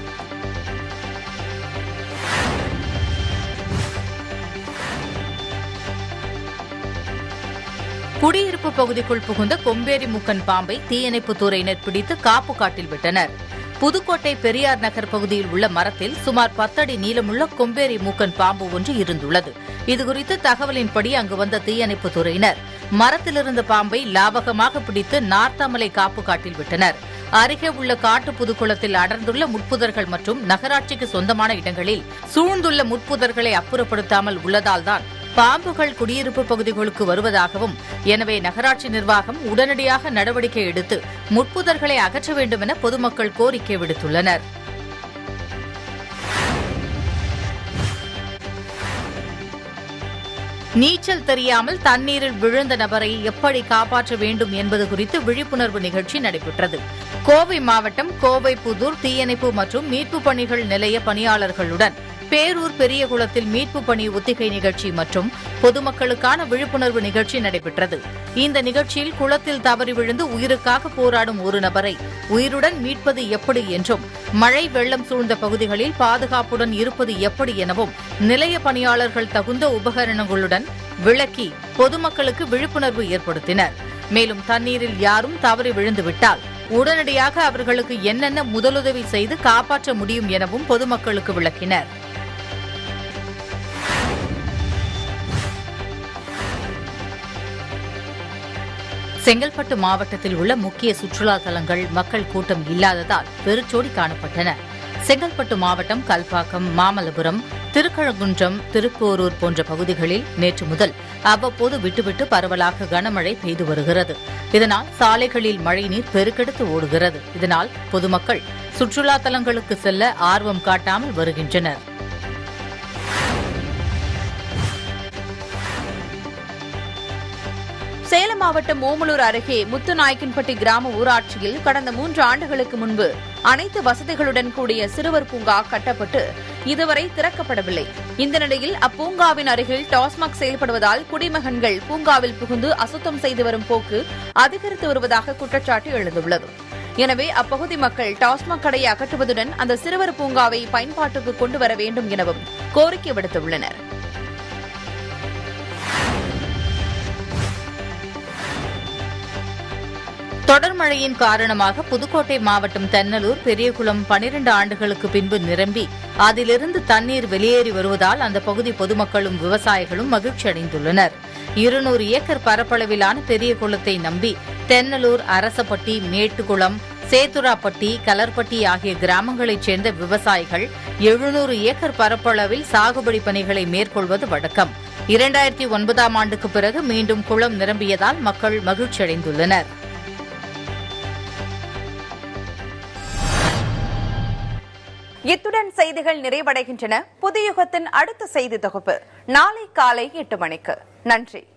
குடியிருப்பு பகுதிக்குள் புகுந்த கொம்பேரி முக்கன் பாம்பை தீயணைப்புத் துறையினர் பிடித்து காப்பு காட்டில் விட்டனர் புதுக்கோட்டை பெரியார் நகர் பகுதியில் உள்ள மரத்தில் சுமார் பத்தடி நீளமுள்ள கொம்பேரி மூக்கன் பாம்பு ஒன்று இருந்துள்ளது இதுகுறித்து தகவலின்படி அங்கு வந்த தீயணைப்புத் துறையினர் மரத்திலிருந்த பாம்பை லாபகமாக பிடித்து நார்த்தாமலை காப்பு காட்டில் விட்டனர் அருகே உள்ள காட்டு புதுக்குளத்தில் அடர்ந்துள்ள முட்புதர்கள் மற்றும் நகராட்சிக்கு சொந்தமான இடங்களில் சூழ்ந்துள்ள முட்புதர்களை அப்புறப்படுத்தாமல் உள்ளதால்தான் பாம்புகள் குடியிருப்பு பகுதிகளுக்கு வருவதாகவும் எனவே நகராட்சி நிர்வாகம் உடனடியாக நடவடிக்கை எடுத்து முட்புதர்களை அகற்ற வேண்டும் என பொதுமக்கள் கோரிக்கை விடுத்துள்ளனர் நீச்சல் தெரியாமல் தண்ணீரில் விழுந்த நபரை எப்படி காப்பாற்ற வேண்டும் என்பது குறித்து விழிப்புணர்வு நிகழ்ச்சி நடைபெற்றது கோவை மாவட்டம் கோவை புதூர் தீயணைப்பு மற்றும் மீட்பு பணிகள் நிலைய பணியாளர்களுடன் பேரூர் பெரியகுளத்தில் மீட்பு பணி ஒத்திகை நிகழ்ச்சி மற்றும் பொதுமக்களுக்கான விழிப்புணர்வு நிகழ்ச்சி நடைபெற்றது இந்த நிகழ்ச்சியில் குளத்தில் தவறி விழுந்து உயிருக்காக போராடும் ஒரு நபரை உயிருடன் மீட்பது எப்படி என்றும் மழை வெள்ளம் சூழ்ந்த பகுதிகளில் பாதுகாப்புடன் இருப்பது எப்படி எனவும் நிலைய பணியாளர்கள் தகுந்த உபகரணங்களுடன் விளக்கி பொதுமக்களுக்கு விழிப்புணர்வு ஏற்படுத்தினர் மேலும் தண்ணீரில் யாரும் தவறி விழுந்துவிட்டால் உடனடியாக அவர்களுக்கு என்னென்ன முதலுதவி செய்து காப்பாற்ற முடியும் எனவும் பொதுமக்களுக்கு விளக்கினர் செங்கல்பட்டு மாவட்டத்தில் உள்ள முக்கிய சுற்றுலா தலங்கள் மக்கள் கூட்டம் இல்லாததால் வெறிச்சோடி காணப்பட்டன செங்கல்பட்டு மாவட்டம் கல்பாக்கம் மாமல்லபுரம் திருக்கழங்குன்றம் திருப்போரூர் போன்ற பகுதிகளில் நேற்று முதல் அவ்வப்போது விட்டுவிட்டு பரவலாக கனமழை பெய்து வருகிறது இதனால் சாலைகளில் மழைநீர் பெருக்கெடுத்து ஓடுகிறது இதனால் பொதுமக்கள் சுற்றுலா தலங்களுக்கு செல்ல ஆர்வம் காட்டாமல் வருகின்றனர் சேலம் மாவட்டம் ஓமலூர் அருகே முத்துநாயக்கன்பட்டி கிராம ஊராட்சியில் கடந்த மூன்று ஆண்டுகளுக்கு முன்பு அனைத்து வசதிகளுடன் கூடிய சிறுவர் பூங்கா கட்டப்பட்டு இதுவரை திறக்கப்படவில்லை இந்த நிலையில் அப்பூங்காவின் அருகில் டாஸ்மாக் செயல்படுவதால் குடிமகன்கள் பூங்காவில் புகுந்து அசுத்தம் செய்து வரும் போக்கு அதிகரித்து வருவதாக குற்றச்சாட்டு எழுந்துள்ளது எனவே அப்பகுதி மக்கள் டாஸ்மாக் கடையை அகற்றுவதுடன் அந்த சிறுவர் பூங்காவை பயன்பாட்டுக்கு கொண்டு வர வேண்டும் எனவும் கோரிக்கை விடுத்துள்ளனர் தொடர் மழையின் காரணமாக புதுக்கோட்டை மாவட்டம் தென்னலூர் பெரியகுளம் பனிரண்டு ஆண்டுகளுக்கு பின்பு நிரம்பி அதிலிருந்து தண்ணீர் வெளியேறி வருவதால் அந்த பகுதி பொதுமக்களும் விவசாயிகளும் மகிழ்ச்சி அடைந்துள்ளனர் இருநூறு ஏக்கர் பரப்பளவிலான பெரிய குளத்தை நம்பி தென்னலூர் அரசப்பட்டி மேட்டுக்குளம் சேத்துராப்பட்டி கலர்பட்டி ஆகிய கிராமங்களைச் சேர்ந்த விவசாயிகள் எழுநூறு ஏக்கர் பரப்பளவில் சாகுபடி பணிகளை மேற்கொள்வது வழக்கம் இரண்டாயிரத்தி ஒன்பதாம் ஆண்டுக்கு பிறகு மீண்டும் குளம் நிரம்பியதால் மக்கள் மகிழ்ச்சியடைந்துள்ளனர் இத்துடன் செய்திகள் நிறைவடைகின்றன புதியுகத்தின் அடுத்த செய்தி தொகுப்பு நாளை காலை எட்டு மணிக்கு நன்றி